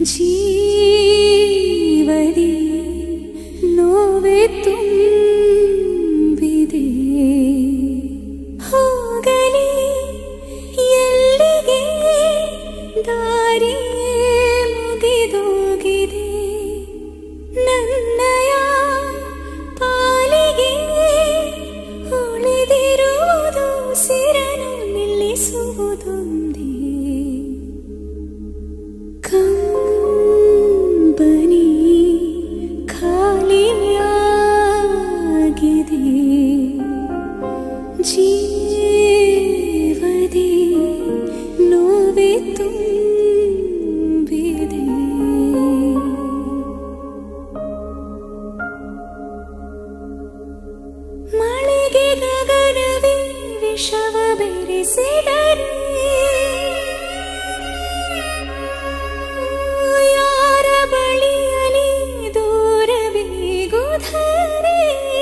ಜೀವದಿ ನೋವೆ ತುಂಬಿದೆ ಹೋಗಲಿ ಎಲ್ಲಿಗೆ ದಾರಿ ಮುಗಿದೋಗಿದೆ ನನ್ನಯ ಪಾಲಿಗೆ ಉಳಿದಿರುವುದು ಸಿರನು ನಿಲ್ಲಿಸುವುದೊಂದೇ ಕಂಬನಿ ಖಾಲಿಯಾಗಿದೆ ಜೀವದಿ ನೋವೆ ತುಂಬಿದೆ ಮಳೆಗೆ ಗಗನವೇ ವಿಷವ ಬೆರೆಸಿದರೆ ಯಾರ ಬಳಿಯಲಿ ದೂರವೇ ಗುಧರೆ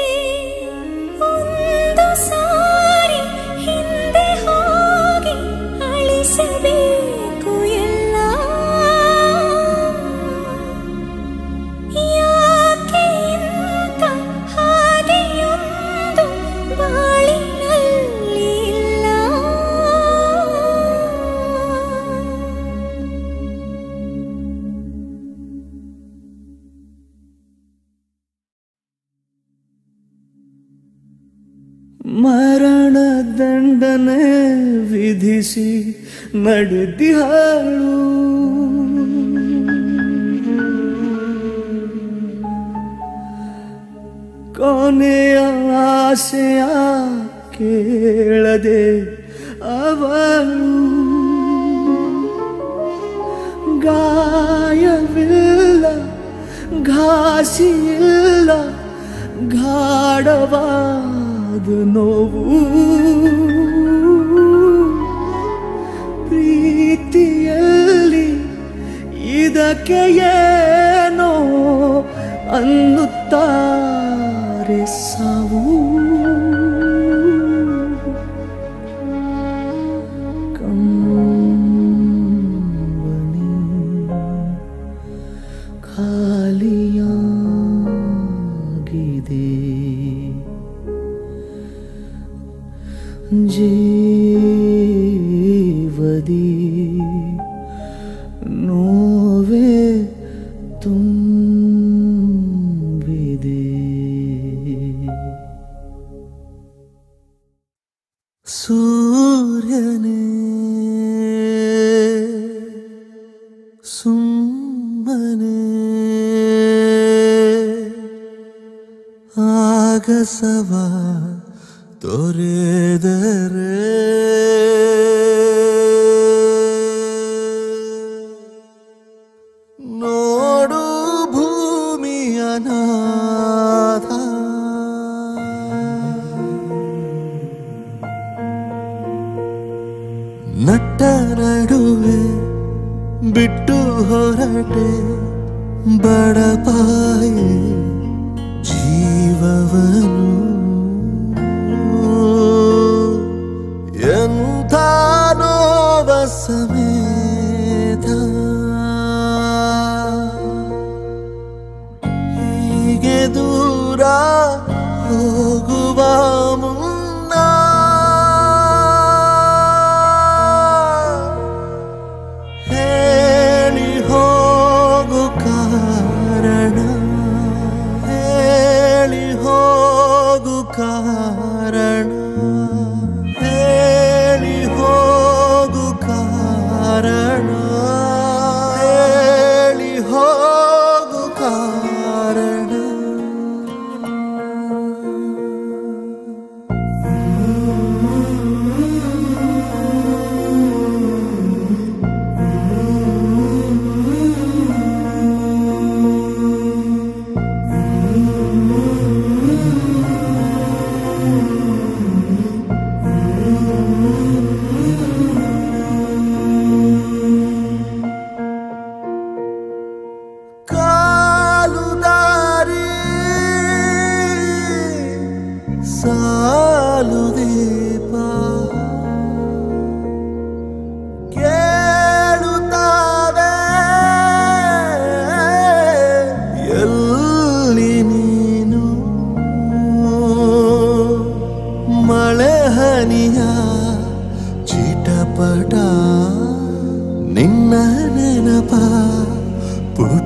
ಒಂದು ಸಾರಿ ಹಿಂದೆ ಹೋಗಿ ಅಳಿಸಬೇಕು ಎಲ್ಲ ಯಾಕೆ ಇಂಥ ಹಾದಿಯೊಂದು ಬಾಳಿನಲ್ಲಿ ಇಲ್ಲ ಮರಣ ದಂಡನೆ ವಿಧಿಸಿ ನಡೆದಿಹಾಳು ಕೊನೆಯ ಆಸೆಯ ಕೇಳದೆ ಅವಳು ಗಾಯವಿಲ್ಲ ಘಾಸಿಯಿಲ್ಲ ಗಾಢವಾದ ನೋವು ಪ್ರೀತಿಯಲ್ಲಿ ಇದಕ್ಕೆ ಏನೋ ಅನ್ನುತ್ತಾರೆ ಸಾವು ಕಂಬನಿ ಖಾಲಿಯಾಗಿದೆ ಜೀವದಿ ನೋವೆ ತುಂಬಿದೆ ಸೂರ್ಯನೇ ಸುಮ್ಮನೆ ಆಗಸವ ತೊರೆದರೆ ನೋಡು ಭೂಮಿಯ ನಾಥ ನಟ್ಟ ನಡುವೆ ಬಿಟ್ಟು ಹೊರಟೆ ಬಡಪಾಯಿ ಜೀವವನು ಎಂಥ ನೋವ ಸಮೇತ ಹೀಗೆ ದೂರ ಹೋಗುವ ಮುನ್ನ ಹೇಳಿ ಹೋಗು ಕಾರಣ ಹೇಳಿ ಹೋಗು ಕಾರಣ ಹೇಳಿ ಹೋಗು ಕಾರಣ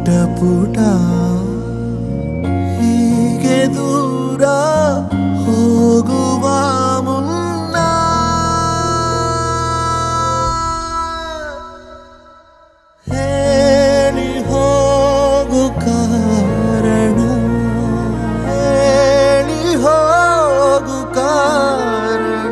ಪುಟ ಪುಟ ಹೀಗೆ ದೂರ ಹೋಗುವ ಮುನ್ನ ಹೇಳಿ ಹೋಗು ಕಾರಣ ಹೇಳಿ ಹೋಗು ಕಾರಣ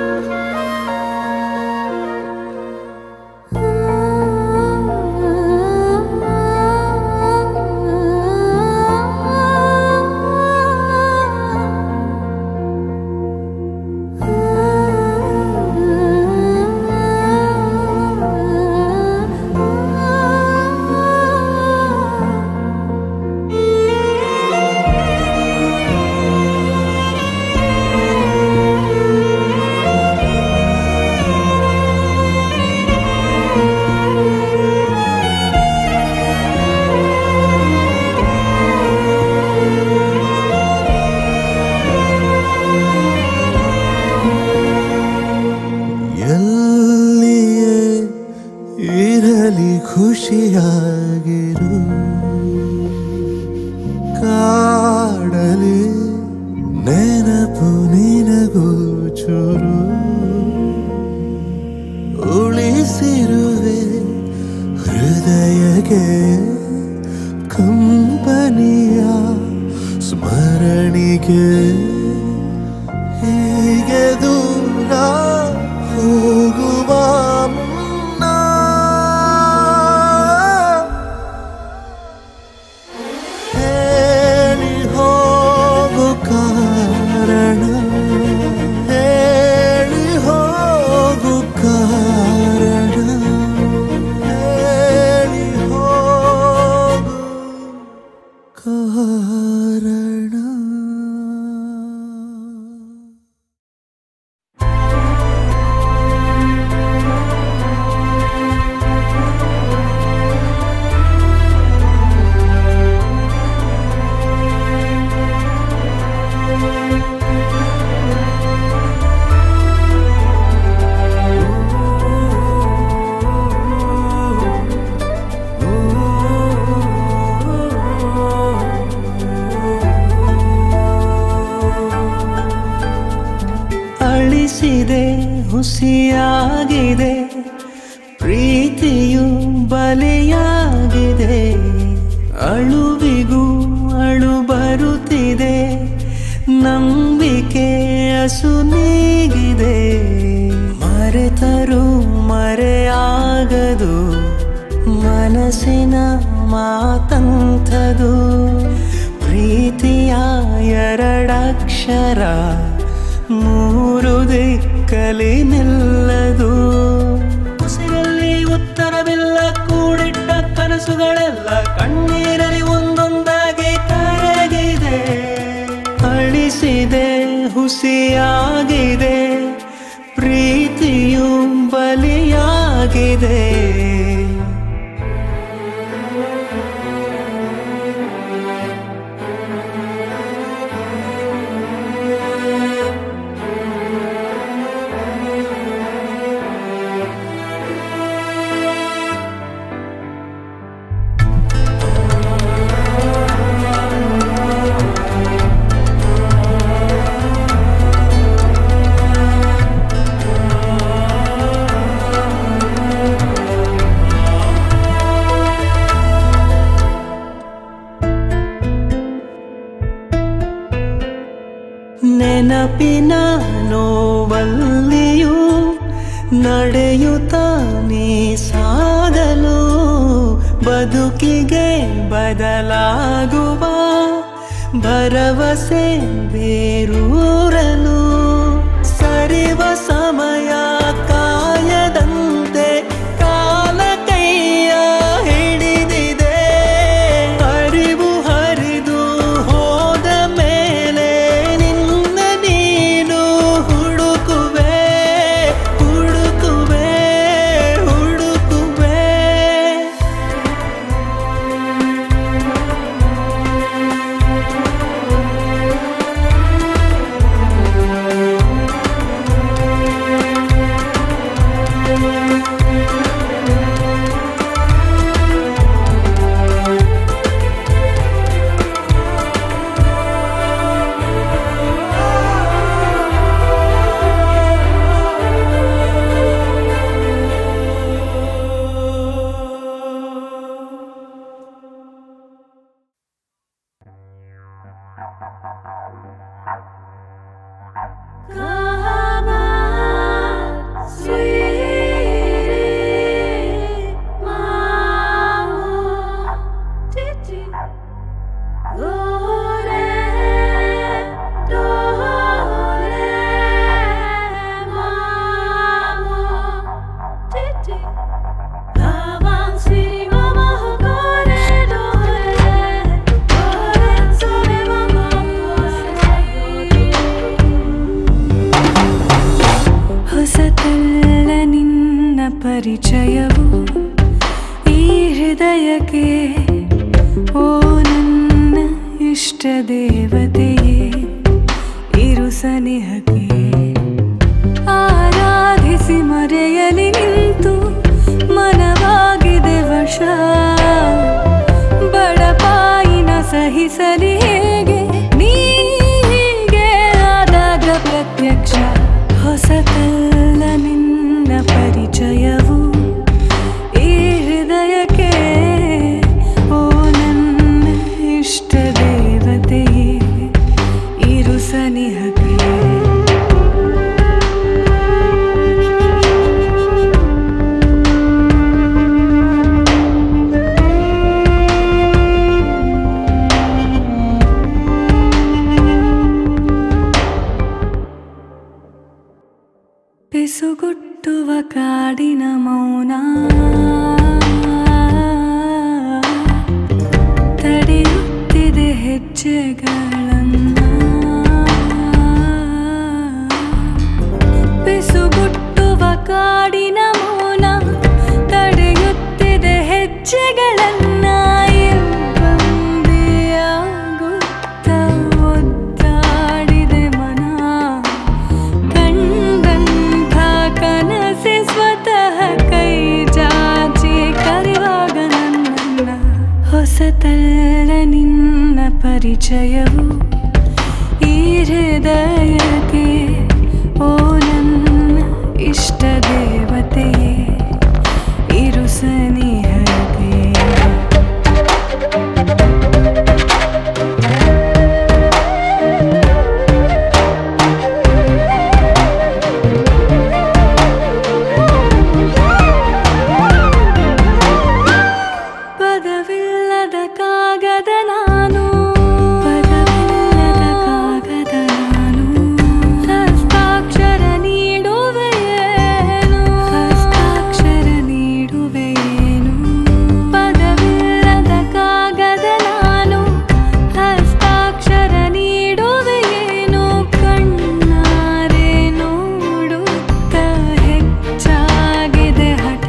ಎಲ್ಲಿಯೇ ಇರಲಿ ಖುಷಿಯಾಗಿರು ಕಾಡಲಿ ನೆನಪು ನಿನಗೂ ಚೂರು ಉಳಿಸಿರುವೆ ಹೃದಯಕ್ಕೆ ಕಂಪನಿಯ ಸ್ಮರಣಿಗೆ ಹೀಗೆ ದೂರ ಹೋಗುವ ಮುನ್ನ ಹೇಳಿ ಹೋಗು ಕಾರಣ ಹೇಳಿ ಹೋಗು ಕಾರಣ ಹೇಳಿ ಹೋಗು ಕಾರಣ ಅಳಿಸಿದೆ ಹುಸಿಯಾಗಿದೆ ಪ್ರೀತಿಯು ಬಲಿಯಾಗಿದೆ ಅಳುವಿಗೂ ಅಳು ಬರುತ್ತಿದೆ ನಂಬಿಕೆ ಅಸು ನೀಗಿದೆ ಮರೆತರು ಮರೆಯಾಗದು ಮನಸ್ಸಿನ ಮಾತಂಥದು ಪ್ರೀತಿಯ ಎರಡಕ್ಷರ ಮೂರು ದಿಕ್ಕಲಿ ನಿಲ್ಲದು ಉಸಿರಲ್ಲಿ ಉತ್ತರವಿಲ್ಲ ಕೂಡಿಟ್ಟ ಕನಸುಗಳೆಲ್ಲ ಕಣ್ಣೀರಲ್ಲಿ ಒಂದೊಂದಾಗಿ ಕರಗಿದೆ ಅಳಿಸಿದೆ ಹುಸಿಯಾಗಿದೆ ಪ್ರೀತಿಯು ಬಲಿಯಾಗಿದೆ ನೆನಪಿನ ನೋವಲ್ಲಿಯೂ ನಡೆಯುತ್ತಾನೆ ಸಾಗಲು ಬದುಕಿಗೆ ಬದಲಾಗುವ ಭರವಸೆ ಬೇರೂರಲು ಸರಿವ ಸಮಯ ಕಾಯದಂತೆ ಕಾಲ ಕೈಯ ಹಿಡಿದಿದೆ ಅರಿವು ಹರಿದು ಹೋದ ಮೇಲೆ ನಿನ್ನ ನೀನು ಹುಡುಕುವೆ ಹುಡುಕುವೆ ಹುಡುಕುವೆ ಹೊಸತಲ್ಲ ನಿನ್ನ ಪರಿಚಯವು ಈ ಹೃದಯಕ್ಕೆ ಓ ನನ್ನ ಇಷ್ಟ ದೇವತೆಯೇ ಇರು ಸನಿಹಕ್ಕೆ ಆರಾಧಿಸಿ ಮರೆಯಲಿ ನಿಂತು ಮನವಾಗಿದೆ ವಶ ಬಡಪಾಯಿನ ಸಹಿಸಲಿ ಹೇಗೆ ನೀಗೆ ಆದಾಗ ಪ್ರತ್ಯಕ್ಷ ಹೊಸತಲ್ಲ ನಿನ್ನ ಪರಿಚಯವು ಈ ಹೃದಯಕ್ಕೆ ಓ ನನ್ನ ಇಷ್ಟ ದೇವತೆಯೇ ಇರು ಸನಿಹಕ್ಕೆ ಪಿಸುಗುಟ್ಟುವ ಕಾಡಿನ ಮೌನ ತಡೆಯುತ್ತಿದೆ ಹೆಜ್ಜೆಗಳನ್ನ ಪಿಸುಗುಟ್ಟುವ ಕಾಡಿನ ಮೌನ ತಡೆಯುತ್ತಿದೆ ಹೆಜ್ಜೆಗಳನ್ನ ಇಬ್ಬಂದಿಯಾಗುತ್ತ ಒದ್ದಾಡಿದೆ ಮನ ಕಂಡಂಥ ಕನಸೆ ಸ್ವತಃ ಕೈ ಜಾಚಿ ಕರೆಯುವಾಗ ನನ್ನನ್ನ ಹೊಸತಲ್ಲ ನಿನ್ನ ಪರಿಚಯವು ಈ ಹೃದಯಕ್ಕೆ ಓ ನನ್ನ ಇಷ್ಟ ದೇವತೆಯೇ ಇರು ಸನಿಹಕ್ಕೆ ಪದವಿಲ್ಲದ ಕಾಗದ ನಾನು ಪದವಿಲ್ಲದ ಕಾಗದ ನಾನು ಹಸ್ತಾಕ್ಷರ ನೀಡುವೆಯೇನು ಹಸ್ತಾಕ್ಷರ ನೀಡುವೆಯೇನು ಪದವಿಲ್ಲದ ಕಾಗದ ನಾನು ಹಸ್ತಾಕ್ಷರ ನೀಡುವೆಯೇನು ಕಣ್ಣಾರೆ ನೋಡುತ್ತ ಹೆಚ್ಚಾಗಿದೆ ಹಠ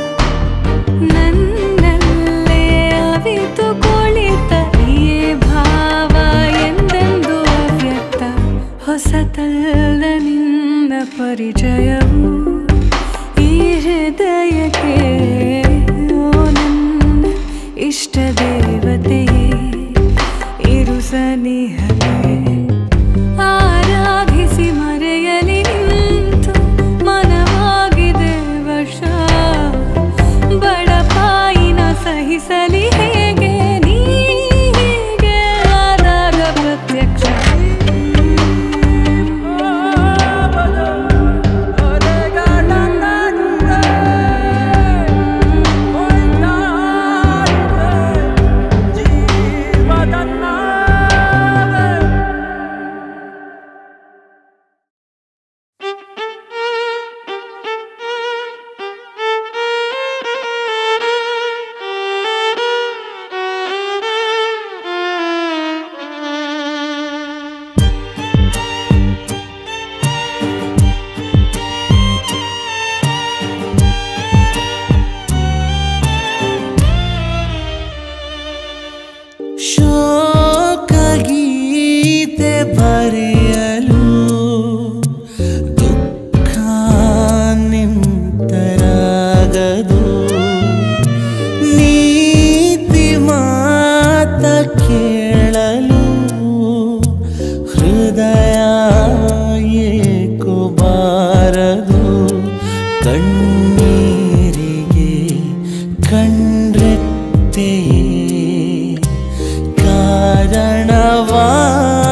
ನನ್ನಲ್ಲೇ ಅವಿತು ಕುಳಿತ ಈ ಭಾವ ಎಂದೆಂದು ಅವ್ಯಕ್ತ ಹೊಸತಲ್ಲ ನಿನ್ನ ಪರಿಚಯವು ಈ ಹೃದಯಕ್ಕೆ ಓ ನನ್ನ ಇಷ್ಟ ದೇವತೆಯೇ ಇರು ಸನಿಹಕ್ಕೆ ಆರಾಧಿಸಿ ಮರೆಯಲಿ ನಿಂತು ಮನವಾಗಿದೆ ವಶ ಬಡಪಾಯಿನ ಸಹಿಸಲಿ ಹೇಗೆ ನೀಗೆ ಆದಾಗ ಪ್ರತ್ಯಕ್ಷ ಶೋಕಗೀತೆ ಬರೆಯಲು ದುಃಖ ನಿಂತರಾಗದು ನೀತಿ ಮಾತ ಕೇಳಲು ಹೃದಯ ಏಕೋ ಬಾರದು ಕಣ್ಣೀರಿಗೆ ಕಂಡ್ರೆತ್ತೆಯೇ ಕಾರಣವಾ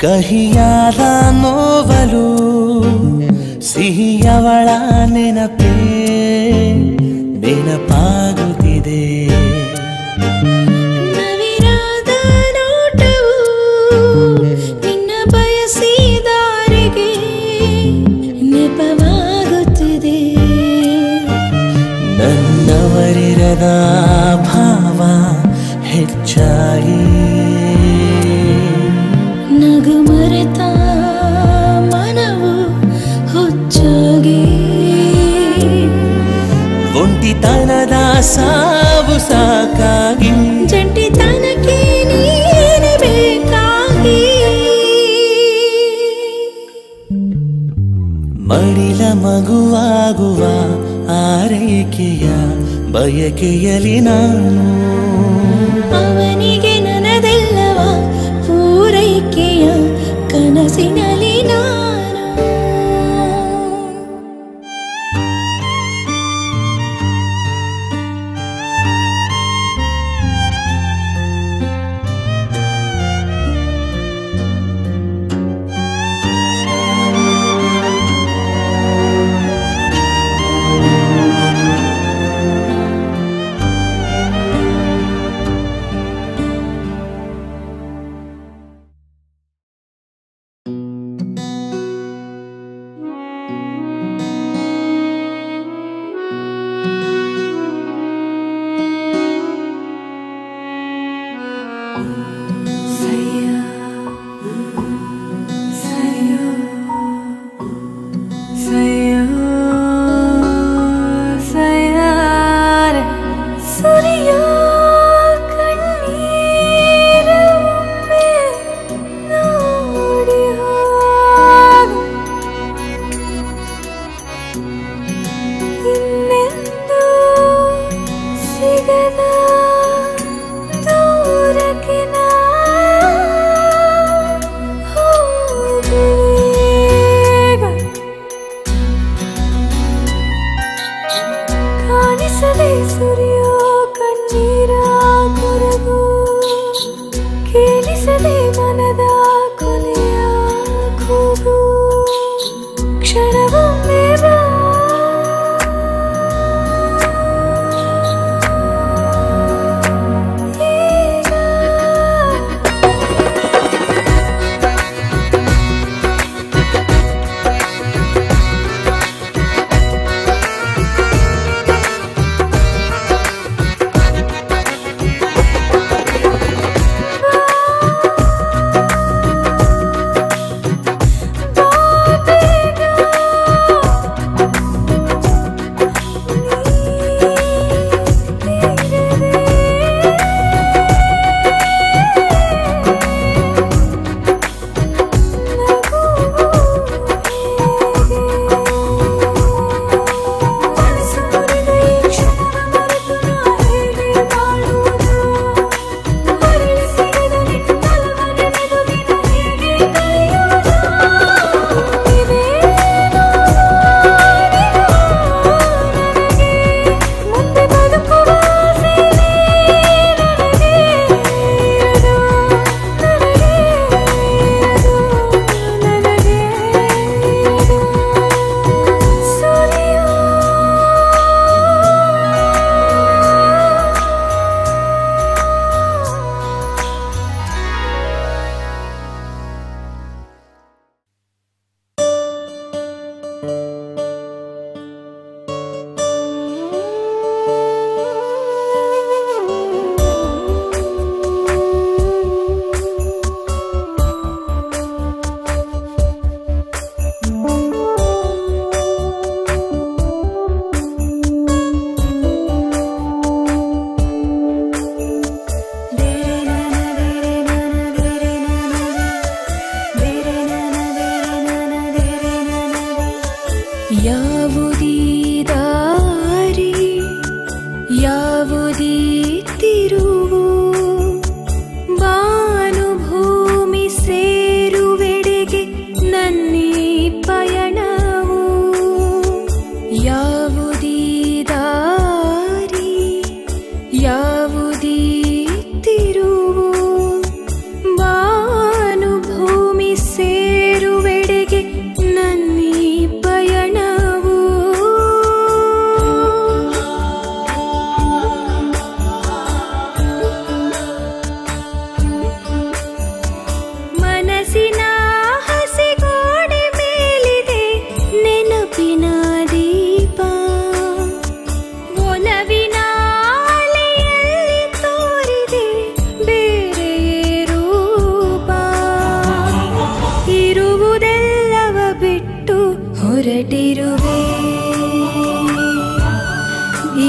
ಕಹಿಯಾದ ನೋವಲು ಸಿಹಿಯವಳ ನೆನಪೇ ನೆನಪಾಗುತ್ತಿದೆ ನವಿರಾದ ನೋಟವು ನಿನ್ನ ಬಯಸಿದಾರಿಗೆ ನೆಪವಾಗುತ್ತಿದೆ ನನ್ನವರಿರದ ಭಾವ ಹೆಚ್ಚಾಗಿ ನಗು ಮರೆತ ಮನವು ಹುಚ್ಚಾಗಿ ಒಂಟಿತನದ ಸಾವು ಸಾಕಾಗಿ ಜಂಟಿತನಕ್ಕೆ ನೀನೆ ಬೇಕಾಗಿ ಮಡಿಲ ಮಗುವಾಗುವ ಆರೈಕೆಯ ಬಯಕೆಯಲಿ ನಾನು ಅವನಿಗೆ ನನದೆಲ್ಲವ ಪೂರೈಕೆಯ ಕನಸಿನಲ್ಲಿ ನಾನು ಸೂರ್ಯ ಕಣ್ಣೀರೊಮ್ಮೆ ನೋಡಿ ಹೋಗು. ಇನ್ನೆಂದೂ ಸಿಗದ ದೂರಕ್ಕೆ ನಾ ಹೋಗುವೆಗ. ಕಾಣಿಸದೆ ಸೂರ್ಯ ಕಣ್ಣೀರ ಕೊರಗು ಕೇಳಿಸದೆ ಮನದ ಕೊನೆಯ ಕೂಗು ಕ್ಷಣವೊಮ್ಮೆ ಬಾ ಈಗ ಆ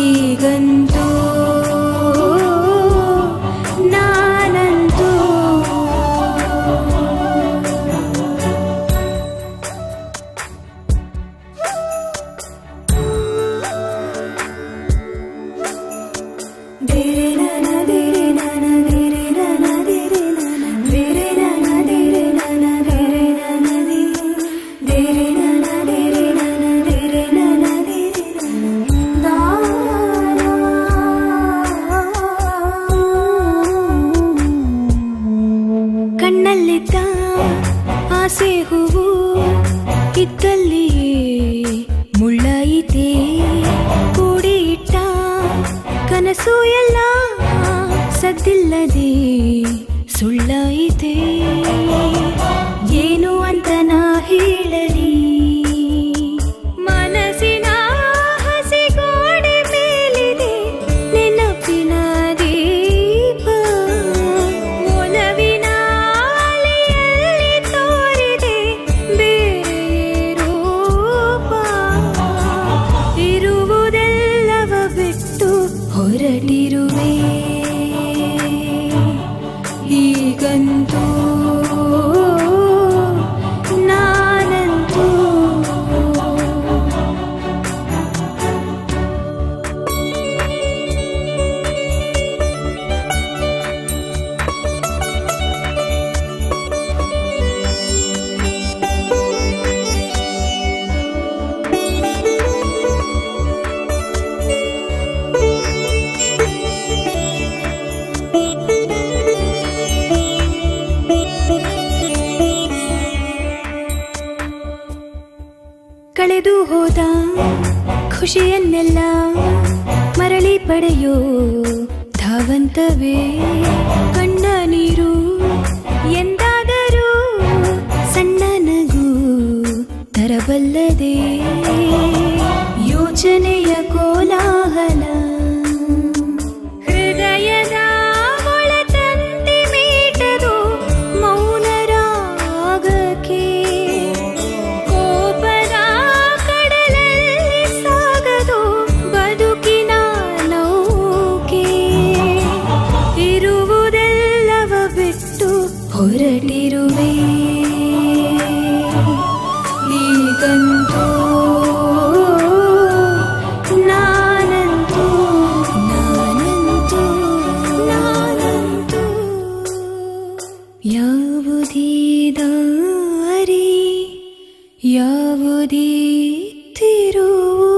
ಈಗಂತೂ ನಾನಂತೂ ದೇರೆ ನನ ದೇರೆ ನನ ದೇರೆ ನನ ದೇರೆ ನನ ದೇರೆ ನನ ದೇರೆ ನನ ದೇರೆ ನನ ದೇ ದೇರೆ ನನ ದೇರೆ ನನ ದೇರೆ ನನ ದೇರೆ ನನ ಕಣ್ಣಲ್ಲಿದ್ದ ಆಸೆ ಹೂವು ಇದ್ದಲ್ಲಿಯೇ ಮುಳ್ಳೈತೆ ಕೂಡಿ ಇಟ್ಟ ಕನಸು ಎಲ್ಲ ಸದ್ದಿಲ್ಲದೆ ಸುಳ್ಳೈತೆ ಏನು ಅಂತ ನಾ ಹೇಳಲಿ ಮನಸ್ಸಿನ ಹಸಿಗೋಡೆ ಮೇಲಿದೆ ನೆನಪಿನ ದೀಪ ಒಲವಿನ ಅಲೆಯಲ್ಲಿ ತೋರಿದೆ ಬೇರೆ ರೂಪ ಇರುವುದೆಲ್ಲವ ಬಿಟ್ಟು ಹೊರಟಿರುವೆ ಈಗಂತೂ ನಾನಂತೂ ಕಳೆದು ಹೋದ ಖುಷಿಯನ್ನೆಲ್ಲ ಮರಳಿ ಪಡೆಯೋ ಧಾವಂತವೇ ಕಣ್ಣ ನೀರು ಎಂದಾದರೂ ಸಣ್ಣ ನಗು ತರಬಲ್ಲದೆ ಯೋಚನೆಯ ಕೋಲಾಹಲ ಹೃದಯದ ಒಳತಂತಿ ಮೀಟದು ಮೌನರಾಗಕ್ಕೆ ಕೋಪದ ಕಡಲಲ್ಲಿ ಸಾಗದು ಬದುಕಿನ ನೌಕೆ ಇರುವುದೆಲ್ಲವ ಬಿಟ್ಟು ಹೊರಟಿರುವೆ ಈಗಂತೂ ನಾನಂತೂ ನಾನಂತೂ ನಾನಂತೂ ಯಾವುದೇ ದಾರಿ ಯಾವುದೇ ತಿರುವು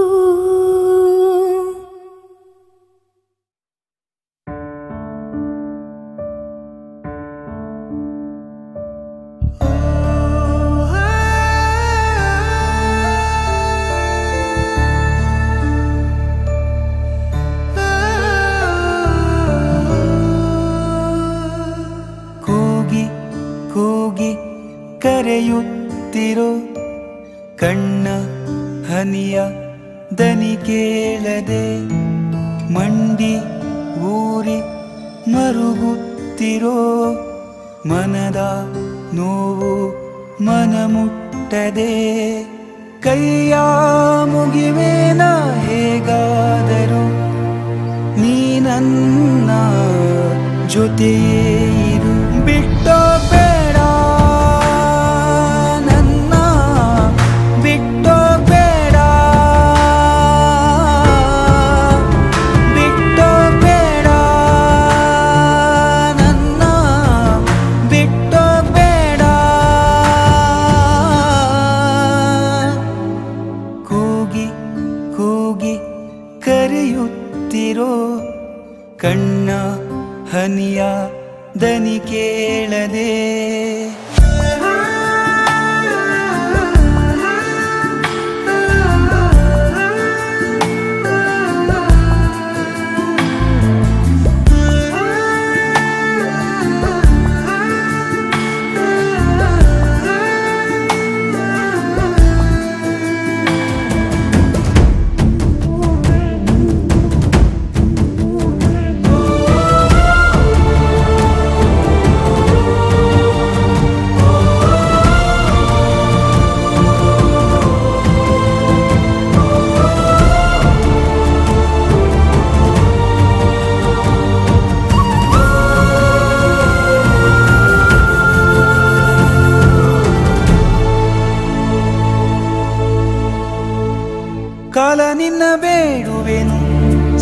ಕೂಗಿ ಕೂಗಿ ಕರೆಯುತ್ತಿರೋ ಕಣ್ಣ ಹನಿಯ ದನಿ ಕೇಳದೆ ಮಂಡಿ ಊರಿ ಮರುಗುತ್ತಿರೋ ಮನದ ನೋವು ಮನ ಮುಟ್ಟದೆ ಕೈಯ ಮುಗಿವೇನ ಹೇಗಾದರೂ ನೀ ನನ್ನ ಜೊತೆಯೇ ಇರು ಬಿಟ್ಟೋ ಬೇಡ ನನ್ನ ಬಿಟ್ಟೋ ಬೇಡ ಬಿಟ್ಟೋ ಬೇಡ ನನ್ನ ಬಿಟ್ಟೋ ಬೇಡ ಕೂಗಿ ಕೂಗಿ ಕರೆಯುತ್ತಿರೋ ಕಣ್ಣ ಹನಿಯ ದನಿ ಕೇಳದೆ ಆ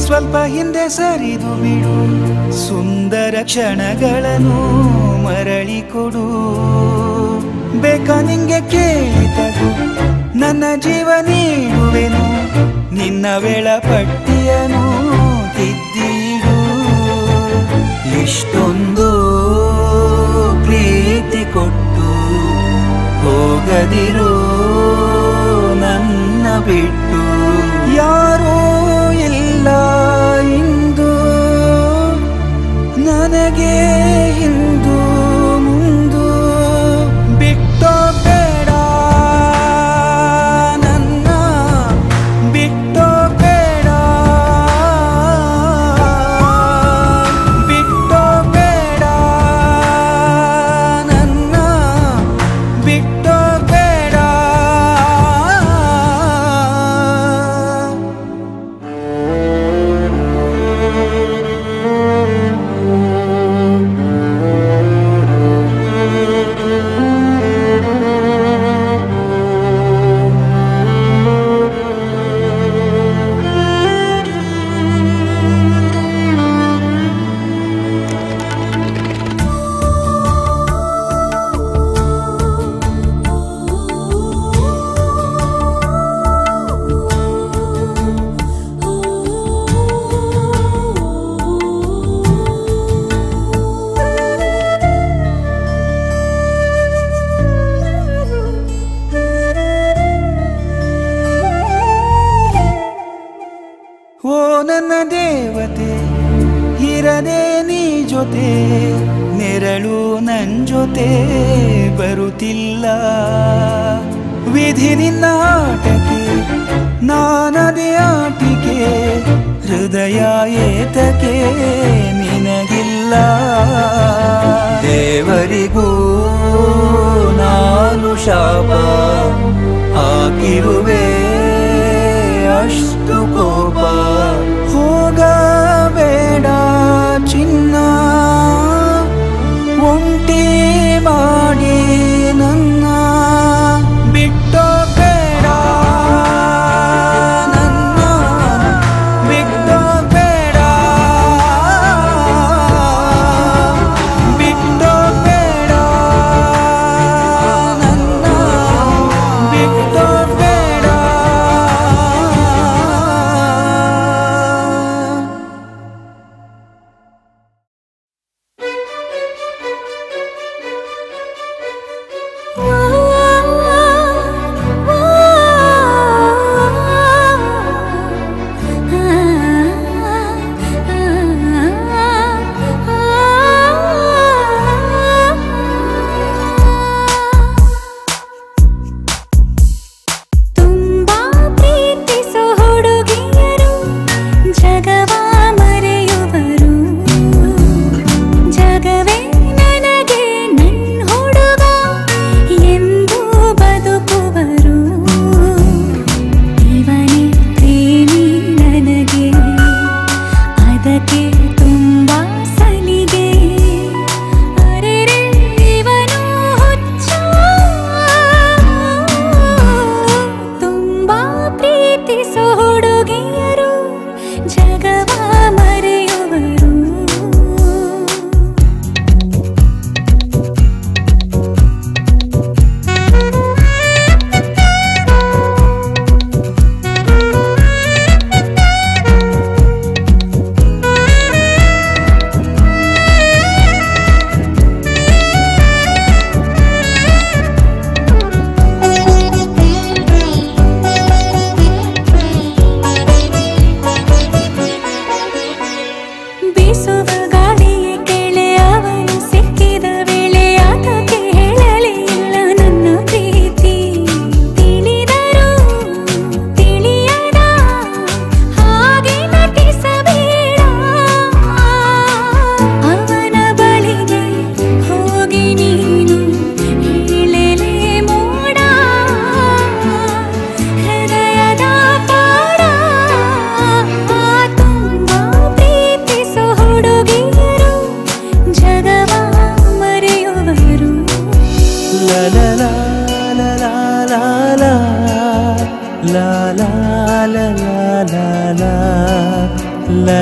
ಸ್ವಲ್ಪ ಹಿಂದೆ ಸರಿದು ಬಿಡು ಸುಂದರ ಕ್ಷಣಗಳನ್ನು ಮರಳಿ ಕೊಡು ಬೇಕ ನಿಂಗೆ ಕೇಳಿತಗು ನನ್ನ ಜೀವ ನೀಡುವೆನು ನಿನ್ನ ವೇಳಪಟ್ಟಿಯನು ತಿದ್ದಿಡು ಇಷ್ಟೊಂದು ಪ್ರೀತಿ ಕೊಟ್ಟು ಹೋಗದಿರು ನನ್ನ ಬಿಟ್ಟು ಯಾರೂ ಇಲ್ಲ ಇಂದು ನನಗೆ ಇಂದು ಮುಂದು ಬಿಟ್ಟೋ ಬೇಡ ನನ್ನ ಬಿಟ್ಟೋ ಬೇಡ ಬಿಟ್ಟೋ ಬೇಡ ನನ್ನ ಬಿಟ್ಟೋ ಬೇಡ ಓ ನನ್ನ ದೇವತೆ ಇರದೆ ನೀ ಜೊತೆ ನೆರಳು ನನ್ ಜೊತೆ ಬರುತ್ತಿಲ್ಲ ವಿಧಿ ನಿನ್ನ ಆಟಕ್ಕೆ ನಾನದೇ ಆಟಿಕೆ ಹೃದಯ ಏತಕ್ಕೆ ನಿನಗಿಲ್ಲ ದೇವರಿಗೂ ನಾನು ಶಾಪ ಹಾಕಿರುವೆ ಅಷ್ಟು ಕೋಪ ಹೋಗಬೇಡ ಚಿನ್ನ ಒಂಟಿ ಮಾಡಿ ನನ್ನ ಬಿಟ್ಟೋ ಬೇಡ ನನ್ನ ಬಿಟ್ಟೋ ಬೇಡ ಬಿಟ್ಟೋ ಬೇಡ ನನ್ನ ಬಿಟ್ಟೋ ಬೇಡ ತುಂಬಾ ಪ್ರೀತಿಸೋ ಹುಡುಗಿಯರು ಜಗವ ಮರೆಯುವರು ಜಗವೇ ನನಗೆ ನನ್ ಹುಡುಗ ಎಂದು ಬದುಕುವರು ಇವನೇ ಪ್ರೇಮಿ ನನಗೆ ಅದಕ್ಕೆ ತುಂಬಾ ಸಲಿಗೆ ಅರೆರೆ ಇವನು ಹುಚ್ಚ ತುಂಬಾ ಪ್ರೀತಿಸೋ ಹುಡುಗಿಯರು ಜಗವ ಮರೆಯುವರು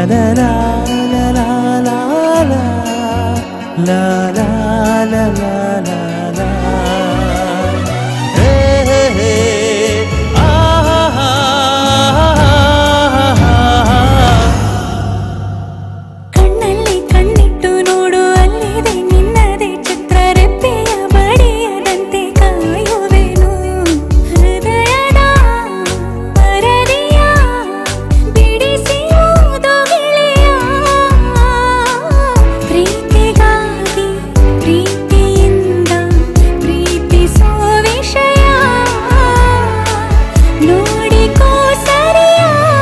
la la la la la la la la la la la la hey, hey, hey. Ah, ah, ah, ah, ah. ಕಣ್ಣಲ್ಲಿ ಕಣ್ಣಿಟ್ಟು ನೋಡು ಅಲ್ಲಿದೆ ನಿನ್ನದೇ ಚಿತ್ರರೆಪ್ಪೆಯ ಬಡಿಯದಂತೆ ಕಾಯುವೆನು ಹೃದಯದ ಪರದೆಯ ಬಿಡಿಸಿ ಓದು ಗೆಳೆಯ ಪ್ರೀತಿಗಾಗಿ ಪ್ರೀತಿಯಿಂದ ಪ್ರೀತಿಸೋ ವಿಷಯ ನೋಡಿಕೋ ಸರಿಯ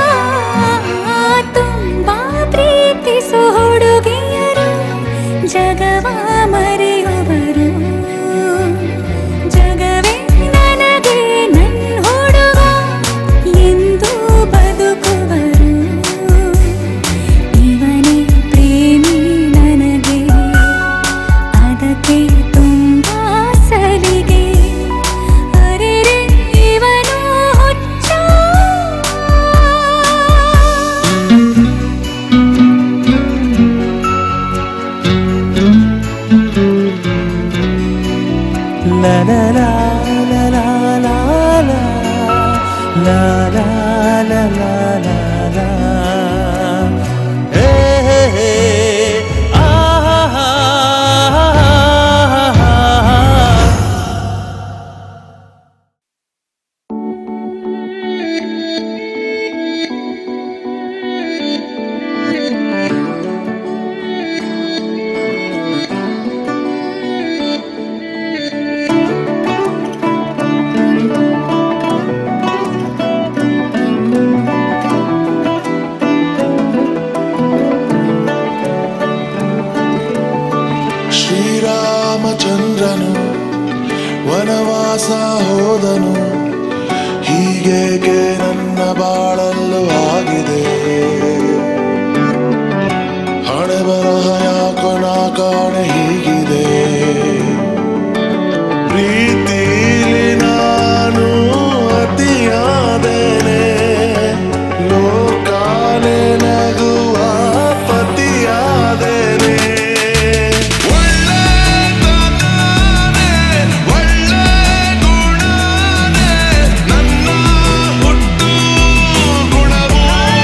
ತುಂಬಾ ಪ್ರೀತಿಸೋ ಹುಡುಗಿಯರು ಜಗವ ಮರೆಯುವರು ಜಗವೇ ನನಗೆ ನನ್ನ ಹುಡುಗ ಎಂದು ಬದುಕುವರು ಇವನೇ ಪ್ರೇಮಿ ನನಗೆ ಅದಕ್ಕೆ ತುಂಬಾ ಸಲಿಗೆ ಅರೆರೆ ಇವನು ಹುಚ್ಚ La la la la la la la la la la la la la hey, hey, hey. Ah, ah, ah, ah, ah. ಶ್ರೀರಾಮಚಂದ್ರನು ವನವಾಸ ಹೋದನು ಹೀಗೇಕೆ ನನ್ನ ಬಾಳಲು ಆಗಿದೆ ಹಣೆ ಬರಹ ಯಾಕೋ ನಾ ಕಾಣೆ ಹೀಗಿದೆ ಪ್ರೀತಿಲಿ ನಾನು ಅತಿಯಾದೇನೆ ಲೋಕಾನೆ ನಗುವ ಪತಿಯಾದೇನೆ ಒಳ್ಳೆತನನೇ, ಒಳ್ಳೆ ಗುಣನೇ ನನ್ನ ಹುಟ್ಟು ಗುಣವು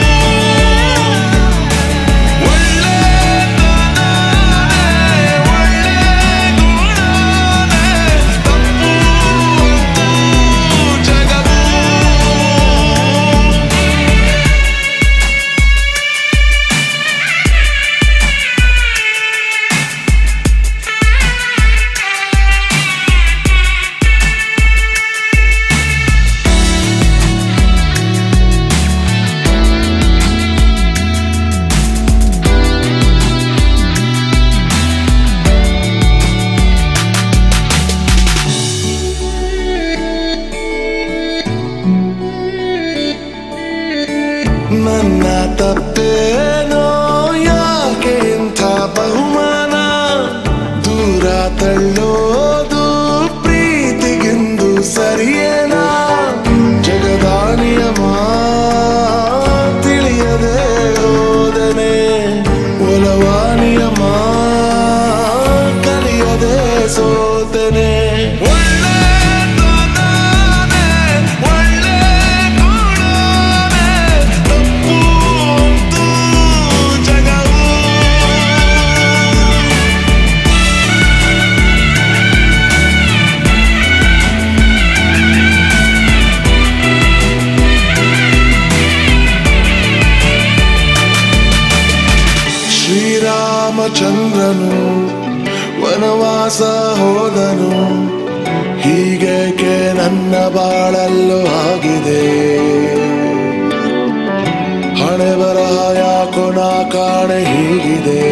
ನನ್ನ ತಪ್ಪೇನೋ ಯಾಕೆ ಇಂಥ ಬಹುಮಾನ ದೂರ ತಳ್ಳೋದು ಪ್ರೀತಿಗಿಂದು ಸರಿಯೇನಾ ಜಗದ ನಿಯಮ ತಿಳಿಯದೆ ಹೋದನೆ ಒಲವ ನಿಯಮ ಕಲಿಯದೆ ಸೋತನೆ ಒಳ್ಳೆತನನೇ, ಒಳ್ಳೆ ಗುಣನೇ, ತಪ್ಪು ಅಂತೂ ಜಗವು ಶ್ರೀರಾಮಚಂದ್ರನು ವನವಾಸ ಹೋದನು ಹೀಗೇಕೆ ನನ್ನ ಬಾಳಲ್ಲೂ ಆಗಿದೆ ಹಣೆ ಬರಹ ಯಾಕೋ ನಾ ಕಾಣೆ ಹೀಗಿದೆ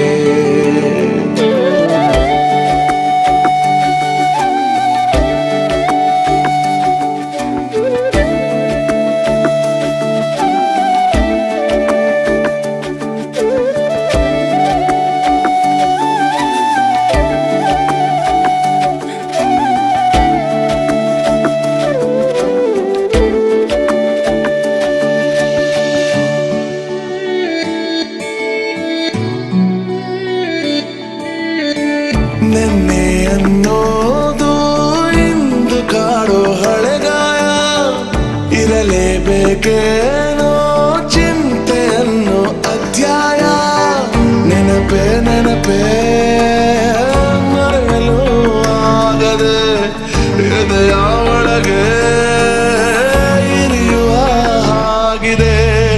ಯಾಕೇನೋ ಚಿಂತೆ ಅನ್ನೋ ಅಧ್ಯಾಯ ನೆನಪೇ ನೆನಪೇ ಮರೆಯಲು ಆಗದೆ ಹೃದಯ ಒಳಗೆ ಇರಿಯುವ ಹಾಗಿದೆ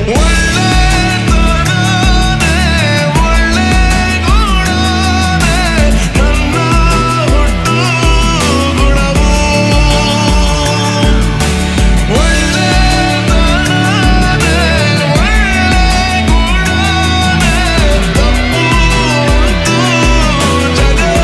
ಒಳ್ಳೆತನನೇ, ಒಳ್ಳೆ ಗುಣನೇ ನನ್ನ ಹುಟ್ಟು ಗುಣವು ಒಳ್ಳೆತನನೇ, ಒಳ್ಳೆ ಗುಣನೇ ತಪ್ಪು ಅಂತು ಜಗವು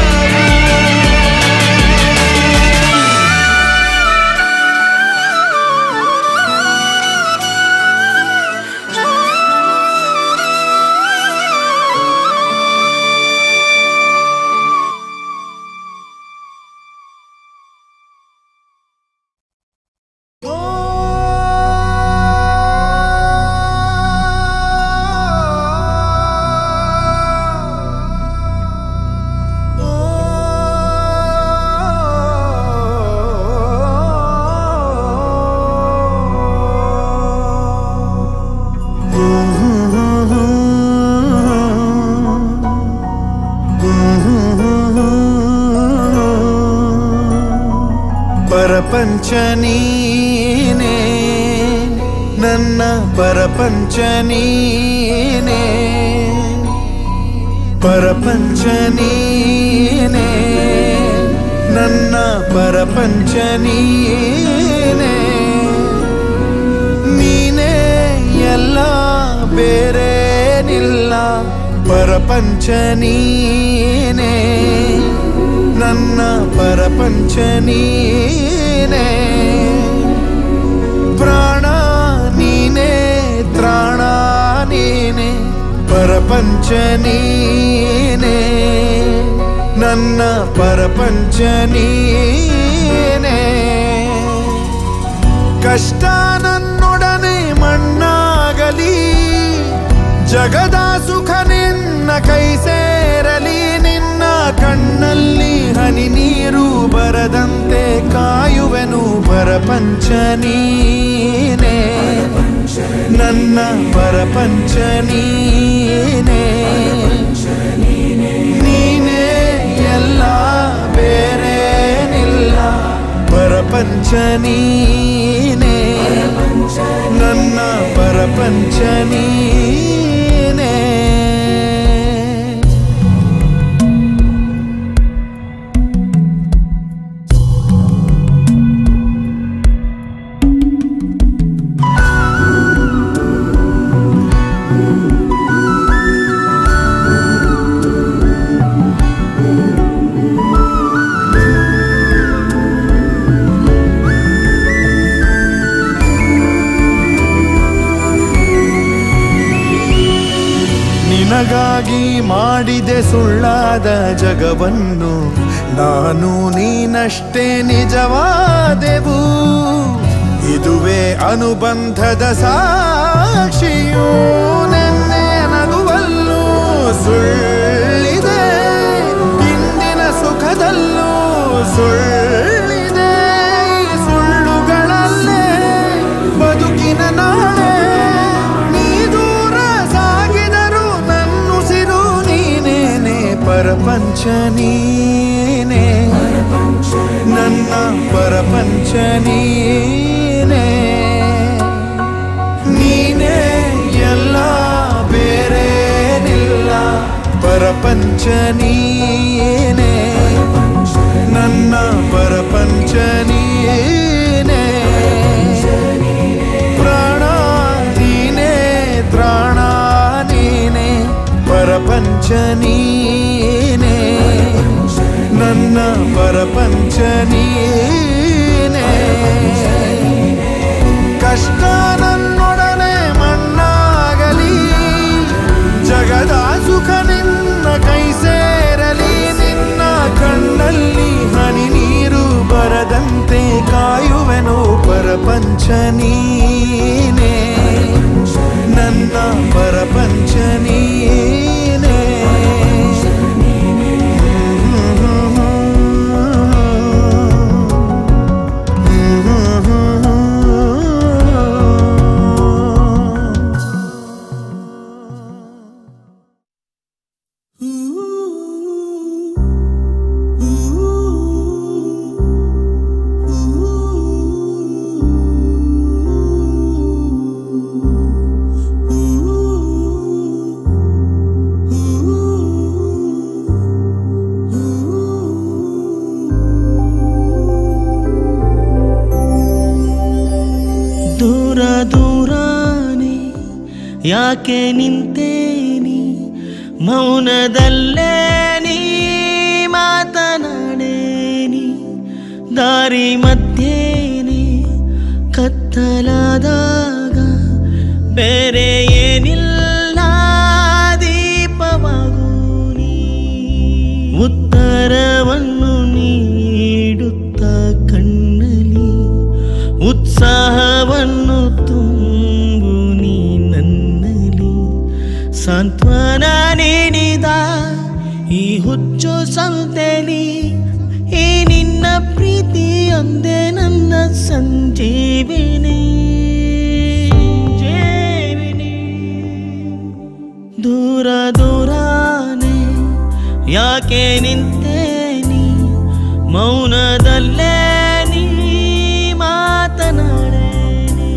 ಪರಪಂಚ ನೀನೇ ನನ್ನ ಪರಪಂಚ ನೀನೇ ಪರಪಂಚ ನೀನೇ ನನ್ನ ಪರಪಂಚ ನೀನೇ ನೀನೇ ಎಲ್ಲ ಬೇರೇನಿಲ್ಲ ಪರಪಂಚ ನೀನೇ ನನ್ನ ಪರಪಂಚ ನೀನೇ ಪ್ರಾಣ ನೀನೇ ತ್ರಾಣ ನೀನೇ ಪರಪಂಚ ನೀನೇ ನನ್ನ ಪರಪಂಚ ನೀನೇ ಕಷ್ಟ ನನ್ನೊಡನೆ ಮಣ್ಣಾಗಲಿ ಜಗದ ಸುಖ ನಿನ್ನ ಕೈ ಸೇರಲಿ ನಿನ್ನ ಕಣ್ಣಲ್ಲಿ ಹನಿ ನೀರು ಬರದಂತೆ ಕಾಯುವೆನು ಪರಪಂಚ ನೀನೇ ನನ್ನ ಪರಪಂಚ ನೀನೇ ನೀನೇ ಎಲ್ಲ ಬೇರೇನಿಲ್ಲ ಪರಪಂಚ ನೀನೇ ನನ್ನ ಪರಪಂಚ ನೀನೇ ನಿನಗಾಗಿ ಮಾಡಿದೆ ಸುಳ್ಳಾದ ಜಗವನ್ನು ನಾನು ನೀನಷ್ಟೇ ನಿಜವಾದೆವು ಇದುವೇ ಅನುಬಂಧದ ಸಾಕ್ಷಿಯೂ ನೆನ್ನೆ ನಗುವಲ್ಲೂ ಸುಳ್ಳಿದೆ ಇಂದಿನ ಸುಖದಲ್ಲೂ ಸುಳ್ಳಿದೆ ಈ ಸುಳ್ಳುಗಳಲ್ಲೇ ಬದುಕಿನ ನಾಳೆ ನೀ ದೂರ ಸಾಗಿದರು ನನ್ನುಸಿರು ನೀನೇನೆ ಪರಪಂಚ ನೀನೇ ನನ್ನ ಪರಪಂಚ ನೀನೇ ನೀನೇ ಎಲ್ಲ ಬೇರೇನಿಲ್ಲ ಪರಪಂಚ ನೀನೇ ನನ್ನ ಪರಪಂಚ ನೀನೇ ಪ್ರಾಣ ನೀನೇ ತ್ರಾಣ ನೀನೇ ಪರಪಂಚ ನೀನೇ ನನ್ನ ಪರಪಂಚ ನೀನೇ ಕಷ್ಟ ನನ್ನೊಡನೆ ಮಣ್ಣಾಗಲಿ ಜಗದ ಸುಖ ನಿನ್ನ ಕೈ ಸೇರಲಿ ನಿನ್ನ ಕಣ್ಣಲ್ಲಿ ಹನಿ ನೀರು ಬರದಂತೆ ಕಾಯುವೆನು ಪರಪಂಚ ನೀನೇ ನನ್ನ ಪರಪಂಚ ನೀನೇ ಯಾಕೆ ನಿಂತೇನಿ ಮೌನದಲ್ಲೇ ನೀ ಮಾತನಾಡೇನಿ ದಾರಿ ಮಧ್ಯೇನೆ ಕತ್ತಲಾದಾಗ ಬೇರೆ ಏನಿಲ್ಲ ದೀಪವಾಗು ನೀ ಉತ್ತರವನ್ನು ನೀಡುತ್ತ ಕಣ್ಣಲಿ ಉತ್ಸಾಹವನ್ನು ತುಂಬು ನೀ ನನ್ನಲ್ಲಿ ಸಾಂತ್ವನ ನೀಡಿದ ಈ ಹುಚ್ಚು ಸಂತೆಲಿ ಈ ನಿನ್ನ ಪ್ರೀತಿಯೊಂದೇ ನನ್ನ ಸಂಜೀವಿನಿ ಜೀವಿನಿ ದೂರ ದೂರಾನೆ ಯಾಕೆ ನಿಂತೇನಿ ಮೌನದಲ್ಲೇ ನೀ ಮಾತನಾಡೇನಿ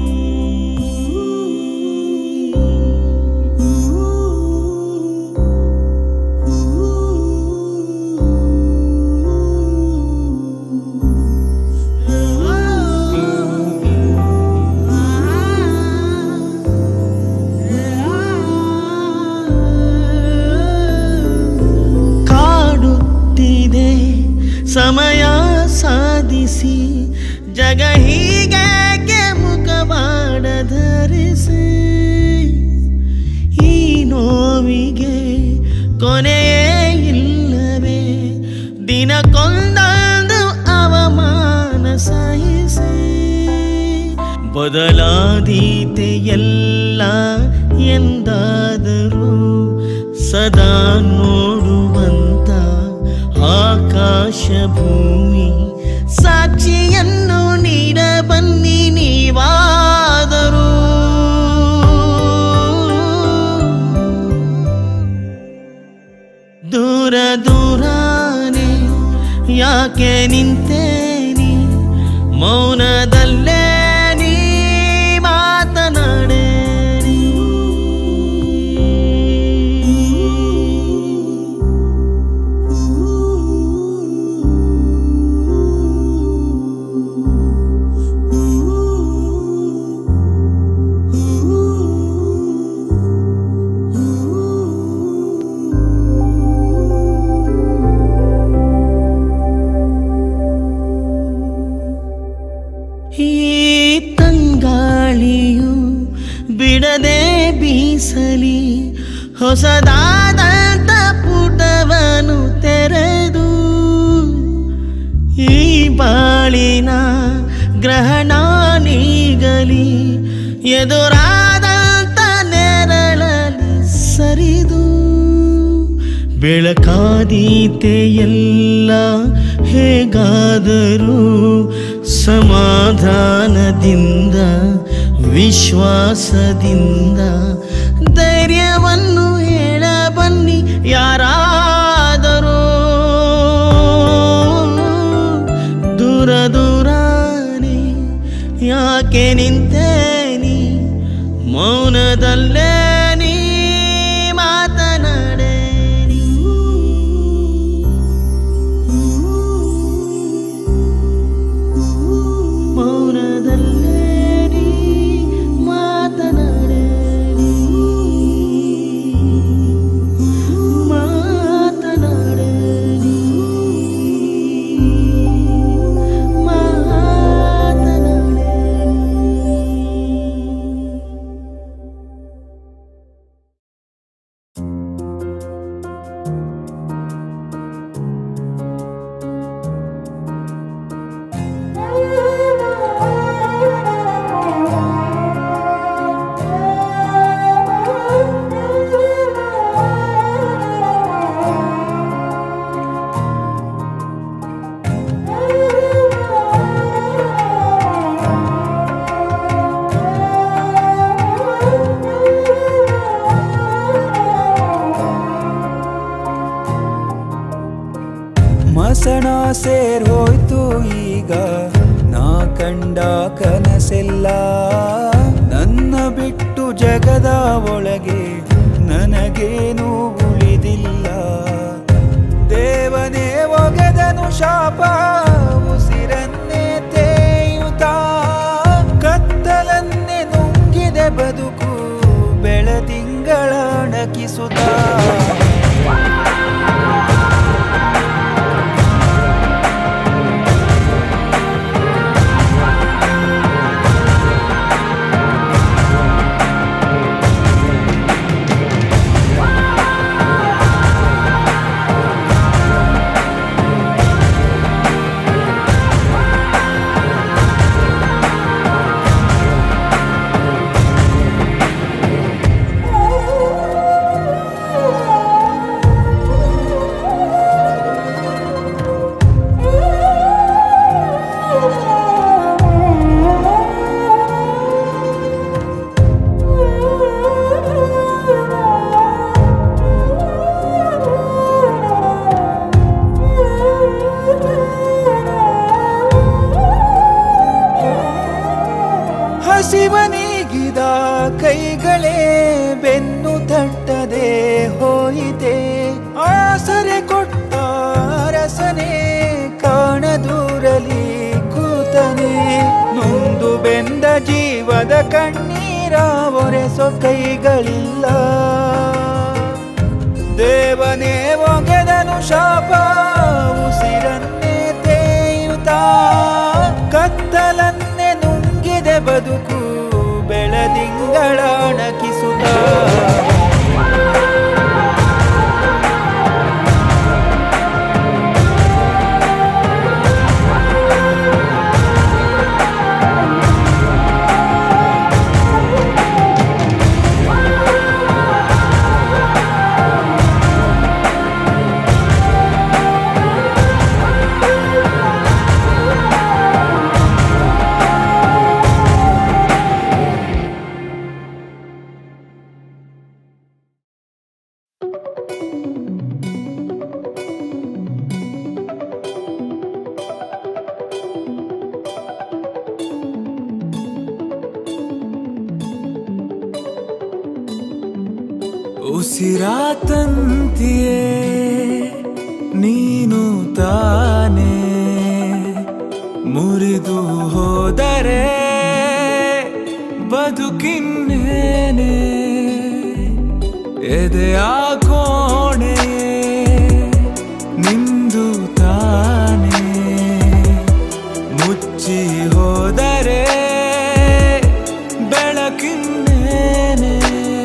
ಕಾಡುತ್ತಿದೆ ಸಮಯ ಸಾಧಿಸಿ ಜಗ ಹೀಗೆ ಮುಖವಾಡ ಧರಿಸಿ ಈ ನೋವಿಗೆ ಕೊನೆಯೇ ಇಲ್ಲವೇ ದಿನಕ್ಕೊಂದೊಂದು ಅವಮಾನ ಸಹಿಸಿ ಬದಲಾದೀತೆ ಎಲ್ಲ ಎಂದಾದರೂ ಸದಾ ನೋಡುವಂತ ಆಕಾಶ ಭೂಮಿ ಸಾಕ್ಷಿಯನ್ನು ನೀಡ ಬನ್ನಿ ನೀವಾದರೂ ದೂರ ದೂರಾನೆ ಯಾಕೆ ನಿಂತೇನಿ ಮೌನದಲ್ಲೇ ನೀ ಮಾತನಾಡೇನಿ ಈ ತಂಗಾಳಿಯು ಬಿಡದೆ ಬೀಸಲಿ ಹೊಸದಾದಂತ ಪುಟವನ್ನು ತೆರೆದು ಈ ಬಾಳಿನ ಗ್ರಹಣ ನೀಗಲಿ ಎದುರಾದಂತ ನೆರಳಲಿ ಸರಿದು ಬೆಳಕಾದೀತೆ ಎಲ್ಲ ಹೇಗಾದರೂ ಸಮಾಧಾನದಿಂದ ವಿಶ್ವಾಸದಿಂದ ಧೈರ್ಯವನ್ನು ಹೇಳ ಬನ್ನಿ ಯಾರಾದರೂ ದೂರ ದೂರಾನೆ ಯಾಕೆ ನಿಂತೇನಿ ಮೌನದಲ್ಲೇ ನೀ ಮಾತನಾಡೇನಿ ಮೌನದಲ್ಲೇ ನೀ ಮಾತನಾಡೇನಿ ಮಾತನಾಡೇನಿ ಮಾತನಾಡೇನಿ ಮಸಣ ಸೇರ್ ಹೋಯ್ತು ಈಗ ನಾ ಕಂಡ ಕನಸೆಲ್ಲ ನನ್ನ ಬಿಟ್ಟು ಜಗದ ಒಳಗೆ ನನಗೇನು ಉಳಿದಿಲ್ಲ ದೇವನೇ ಒಗೆದನು ಶಾಪ ಉಸಿರನ್ನೇ ತೇಯುತ್ತಾ ಕತ್ತಲನ್ನೇ ನುಂಗಿದೆ ಬದುಕು ಅಣಕಿಸುತ್ತಾ ಹಸಿವನಿಗಿದ ಕೈಗಳೇ ಬೆನ್ನು ತಟ್ಟದೆ ಹೋಯಿತೆ ಆಸರೆ ಕೊಟ್ಟ ರಸನೆ ಕಾಣದೂರಲಿ ಕೂತನೆ ನೊಂದು ಬೆಂದ ಜೀವದ ಕಣ್ಣೀರ ಒರೆಸೋ ಕೈಗಳಿಲ್ಲ ದೇವನೇ ಒಗೆದನು ಶಾಪ ಉಸಿರನ್ನೇ ತೇಯುತ್ತ ಕತ್ತಲನ್ನೇ ನುಂಗಿದೆ ಬದುಕು ಬೆಳದಿಂಗಳ ಅಣಕಿಸುತ್ತ ಉಸಿರಾತಂತಿಯೇ ನೀನು ತಾನೇ ಮುರಿದು ಹೋದರೆ ಬದುಕಿನ್ನೇನೆ ಎದೆಯ ಕೋಣೆಯೇ ನಿಂದು ತಾನೇ ಮುಚ್ಚಿ ಹೋದರೆ ಬೆಳಕಿನ್ನೇನೆ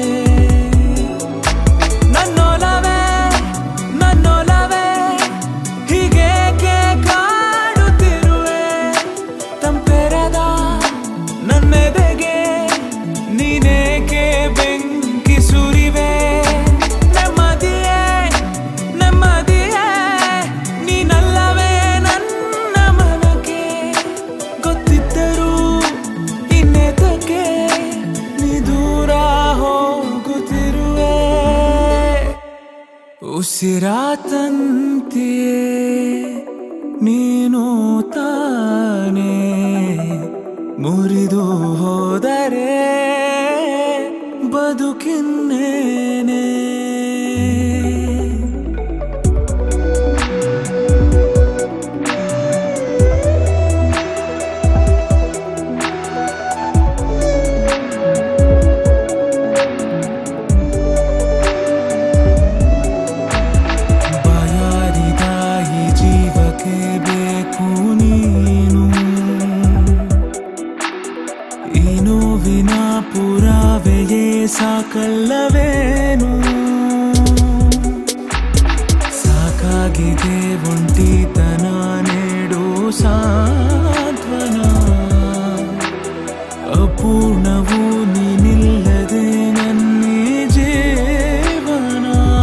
ನನ್ನೊಲವೇ ನನ್ನೊಲವೇ ಹೀಗೇಕೆ ಕಾಡುತ್ತಿರುವೆ ತಂಪೆರದ ನನ್ನೆದೆಗೆ ನೀನೇಕೆ ಬೆಂಕಿ ಸುರಿವೆ ನೆಮ್ಮದಿಯೇ ನೆಮ್ಮದಿಯೇ ನೀನಲ್ಲವೇ ನನ್ನ ಮನಕ್ಕೆ ಗೊತ್ತಿದ್ದರೂ ಇನ್ನೇತಕ್ಕೆ ನೀ ದೂರ ಹೋಗುತ್ತಿರುವೆ ಉಸಿರಾತಂತೆಯೇ ನೀನು ತಾನೇ ಮುರಿದು ಹೋದರೆ ಬದುಕಿನ್ನೇನೆ ಬಾಯಾರಿದ ಈ ಜೀವಕ್ಕೆ ಬೇಕು ನೀನು ಈ ನೋವಿನ ಪುರಾವೆಯೇ ಸಾಕಲ್ಲವೇನು ಸಾಕಾಗಿದೆ ಒಂಟಿತನ ನೀಡು ಸಾಂತ್ವನ ಅಪೂರ್ಣವು ನೀನಿಲ್ಲದೆ ನನ್ನೇ ಜೀವನ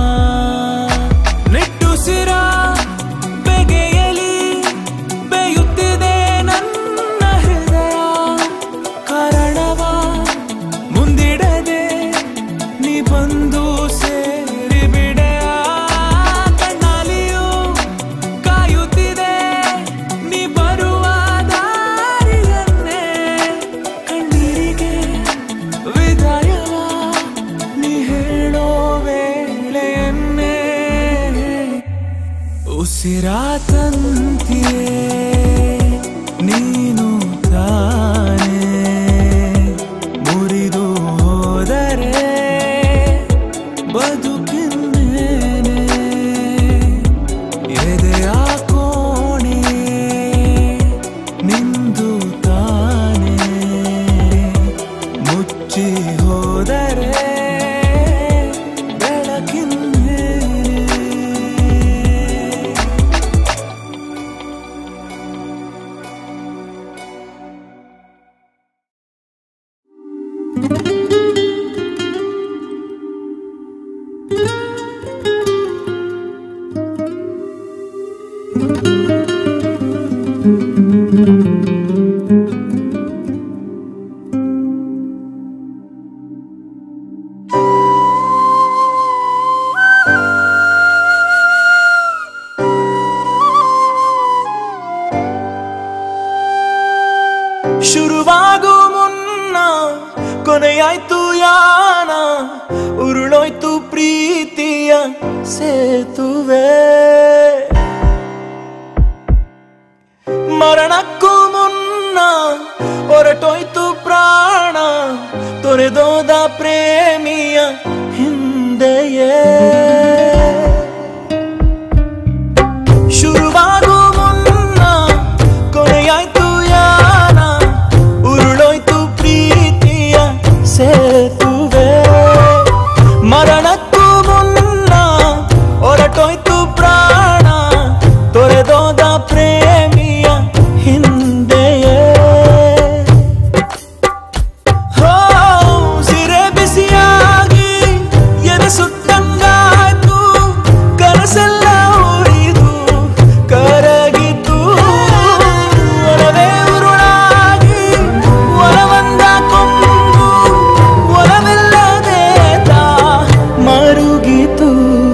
ನಿಟ್ಟುಸಿರ ಬೆಗೆಯಲಿ ಬೇಯುತ್ತಿದೆ ನನ್ನ ಹೃದಯ ಕಾರಣವ ಮುಂದಿಡದೆ ನೀ ಬಂದು ಸೇರಿ ಬಿಡೆಯ ಕಣ್ಣಾಲಿಯು ಕಾಯುತ್ತಿದೆ ನೀ ಬರುವ ದಾರಿಯನ್ನೇ ಕಣ್ಣೀರಿಗೆ ವಿದಾಯವ ನೀ ಹೇಳೋ ವೇಳೆಯನ್ನೇ ಉಸಿರಾತಂತಿಯೇ ನೀನು ತಾನೇ ಮುರಿದು ಹೋದರೆ ಬದು ಬೆಳಕಿನ್ನೇನೆ ಎದೆಯ ಕೋಣೆ ನಿಂದು ತಾನೆ ಮುಚ್ಚಿ ಹೋದರೆ ಬೆಳಕಿನ್ನೇನೆ ಶುರುವಾಗು ಮುನ್ನ ಕೊನೆಯಾಯ್ತು ಯಾನ ಉರುಳೋಯ್ತು ಪ್ರೀತಿಯ ಸೇತುವೆ ಮರಣಕ್ಕೂ ಮುನ್ನ ಹೊರಟೋಯ್ತು ಪ್ರಾಣ ತೊರೆದೋದ ಪ್ರೇಮಿಯ ಹಿಂದೆಯೇ ಶುರುವಾಗು ಮುನ್ನ ಕೊನೆಯಾಯ್ತು ಯಾನ ಉರುಳೋಯ್ತು ಪ್ರೀತಿಯ ಸೇತುವೆ ಮರಣಕ್ಕೂ ಮುನ್ನ ಹೊರಟೋಯ್ತು ಪ್ರಾಣ ತೊರೆದೋದ ಪ್ರೇಮಿಯ ಹಿಂದೆಯೇ ಹೋ ಸಿರೆ ಬಿಸಿಯಾಗಿ ಎದೆ ಸುಟ್ಟಂಗಾಯ್ತು ಕನಸೆಲ್ಲ ಉಳಿದು ಕರಗಿತು ಒಲವೇ ಉರುಳಾಗಿ ಒಲವಂದ ಕೊಂದು ಒಲವಿಲ್ಲದೆ ತಾ ಮರುಗಿತು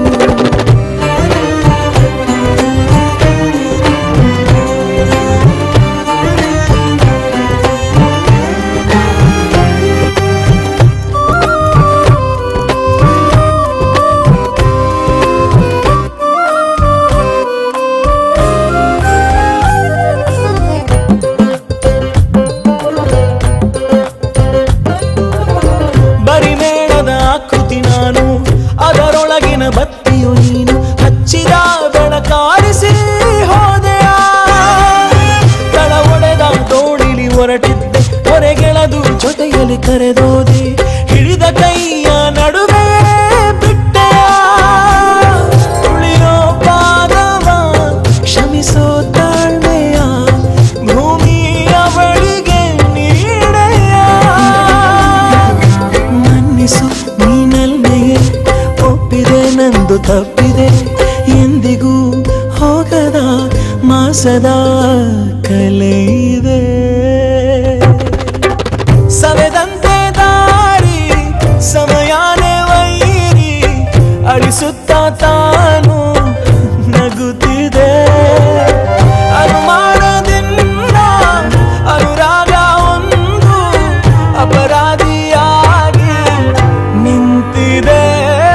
ಬರಿಮೇಣದ ಆಕೃತಿ ನಾನು ಅದರೊಳಗಿನ ಬತ್ತಿಯು ನೀನು ಹಚ್ಚಿದ ಬೆಳಕಾರಿಸಿ ಹೋದೆಯ ತಳ ಒಡೆದ ತೋಳಿಲಿ ಹೊರಟಿದ್ದೆ ಹೊರಗೆಳದು ಜೊತೆಯಲ್ಲಿ ಕರೆದೋದೆ ಹಿಡಿದ ಕೈಯ ನಡುವೆ ಬಿಟ್ಟೆಯ ಉಳಿಯೋ ಪಾದವ ಕ್ಷಮಿಸೋ ತಾಳ್ಮೆಯ ಭೂಮಿಯ ಬಳಿಗೆ ನೀಡೆಯ ಮನ್ನಿಸು ನೀನಲ್ಲೆಯೇ ಒಪ್ಪಿದೆ ನಂದು ತಪ್ಪಿದೆ ಎಂದಿಗೂ ಹೋಗದ ಮಾಸದ ಕಲೆಯಿದೆ ಸವೆದಂತೆ ದಾರಿ ಸಮಯಾನೇ ವೈರಿ ಅಳಿಸುತ್ತ ತಾನು ನಗುತ್ತಿದೆ ಅನುಮಾನದಿಂದ ಅನುರಾಗ ಒಂದು ಅಪರಾಧಿಯಾಗಿ ನಿಂತಿದೆ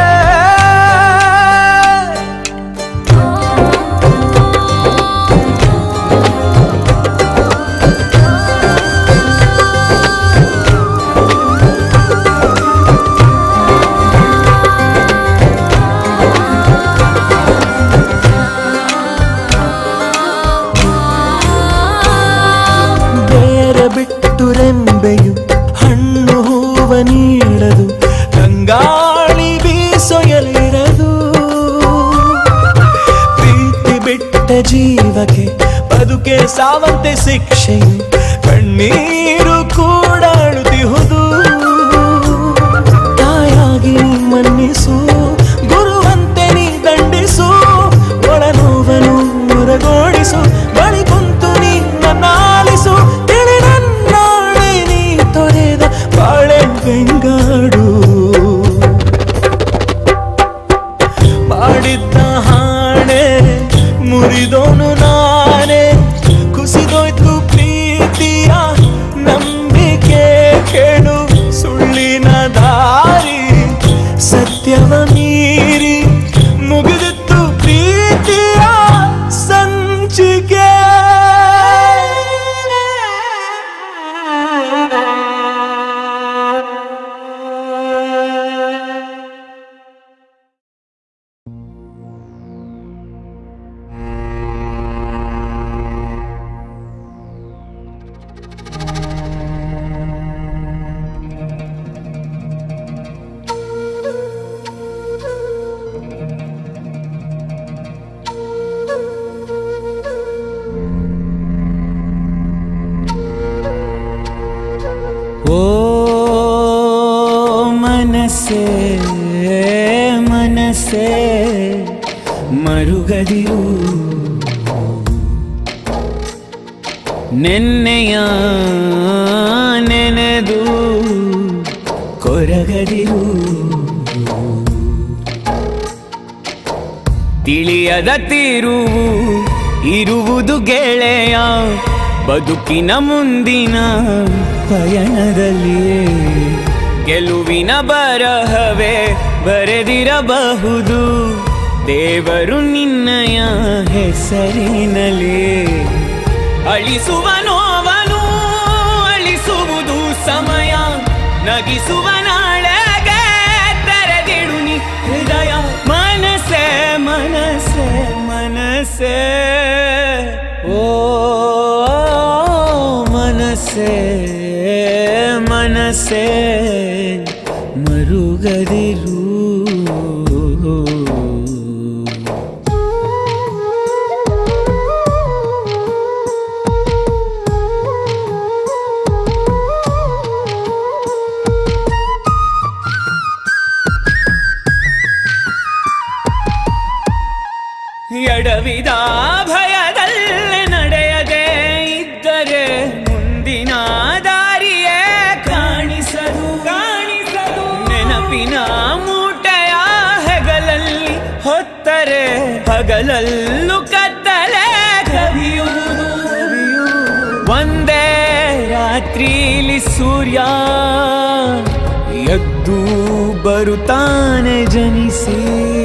ಬೇರೆ ಬಿಟ್ಟು ರೆಂಬೆಯು ಹಣ್ಣು ಹೂವ ನೀಡದು ಗಂಗಾಳಿ ಬೀಸೊಯಲಿರದು ಪ್ರೀತಿ ಬಿಟ್ಟ ಜೀವಕ್ಕೆ ಬದುಕೆ ಸಾವಂತೆ ಶಿಕ್ಷೆಯು ಕಣ್ಣೀರು ಕೂಡ ಅಳುತ್ತಿಹುದು ತಾಯಾಗಿ ನೀ ಮನ್ನಿಸು ಗುರುವಂತೆ ನೀ ದಂಡಿಸು ಒಳನೋವನು ಹೊರಗೋಡಿಸು ಬಳಿ ಕುಂತು ನೀ ನನ್ನ ಆಲಿಸು ತಿಳಿ ನನ್ನಾಳೆ ನೀ ತೊರೆದ ಬಾಳೆ ಬೆಂಗಾಡು ಮಾಡಿದ್ದ ಹಾಣೆ ಮುರಿದೋನು ನಾನೇ ಕುಸಿದೋಯ್ತು ಪ್ರೀತಿಯ ನಂಬಿಕೆ ಕೇಳು ಸುಳ್ಳಿನ ದಾರಿ ಸತ್ಯವ ಮೀರಿ ಮುಗಿದಿತ್ತು ಪ್ರೀತಿಯ ಸಂಚಿಕೆ ಮನಸ್ಸೇ ಮನಸ್ಸೇ ಮರುಗದಿರು ನೆನ್ನೆಯ ನೆನೆದು ಕೊರಗದಿರು ತಿಳಿಯದ ತಿರುವು ಇರುವುದು ಗೆಳೆಯ ಬದುಕಿನ ಮುಂದಿನ ಪಯಣದಲ್ಲಿಯೇ ಗೆಲುವಿನ ಬರಹವೇ ಬರೆದಿರಬಹುದು ದೇವರು ನಿನ್ನಯ ಹೆಸರಿನಲೇ ಅಳಿಸುವ ನೋವನು ಅಳಿಸುವುದು ಸಮಯ ನಗಿಸುವ ನಾಳೆಗೆ ತೆರೆದಿಡು ನೀ ಹೃದಯ ಮನಸ್ಸೇ ಮನಸ್ಸೇ ಮನಸ್ಸೇ ಓ ಮನಸ್ಸೇ ಮನಸ್ಸೇ ಮರುಗದಿರು ಎಡವಿದ ಭಯದಲ್ಲೇ ನಡೆಯದೆ ಇದ್ದರೆ ಮುಂದಿನ ದಾರಿಯೇ ಕಾಣಿಸದು ಕಾಣಿಸದು ನೆನಪಿನ ಮೂಟೆಯ ಹೆಗಲಲ್ಲಿ ಹೊತ್ತರೆ ಹಗಲಲ್ಲೂ ಕತ್ತಲೆ ಕವಿಯುವುದು ಒಂದೇ ರಾತ್ರಿಲಿ ಸೂರ್ಯ ಎದ್ದು ಬರುತ್ತಾನೆ ಜನಿಸಿ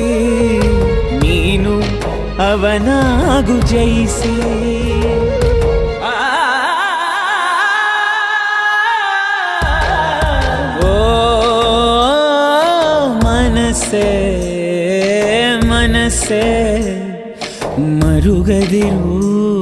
ನೀನು ಅವನಾಗು ಜಯಿಸಿ ಆ, ಓ ಮನಸ್ಸೇ ಮನಸ್ಸೇ ಮರುಗದಿರು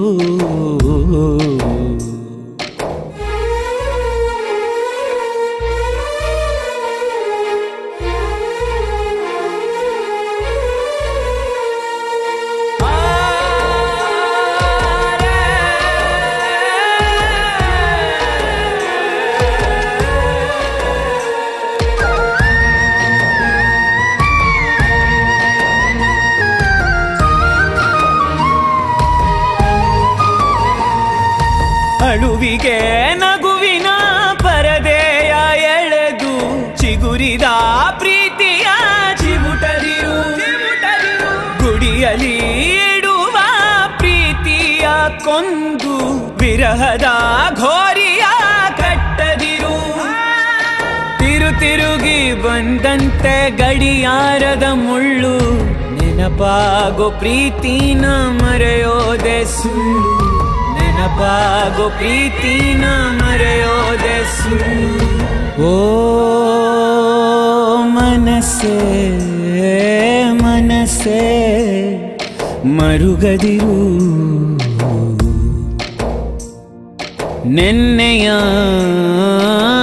ಅಳುವಿಗೆ ನಗುವಿನ ಪರದೆಯ ಎಳೆದು ಚಿಗುರಿದ ಪ್ರೀತಿಯ ಚಿವುಟದಿರು ಗುಡಿಯಲ್ಲಿ ಇಡುವ ಪ್ರೀತಿಯ ಕೊಂದು ವಿರಹದ ಘೋರಿಯ ಕಟ್ಟದಿರು ತಿರು ತಿರುಗಿ ಬಂದಂತೆ ಗಡಿಯಾರದ ಮುಳ್ಳು ನೆನಪಾಗೋ ಪ್ರೀತಿನ ಮರೆಯೋದೆ ಸುಳ್ಳು ನೆನಪಾಗೋ ಪ್ರೀತಿನ ಮರೆಯೋದೆ ಸುಳ್ಳು ಓ ಮನಸ್ಸೇ ಮನಸ್ಸೇ ಮರುಗದಿರು ನೆನ್ನೆಯ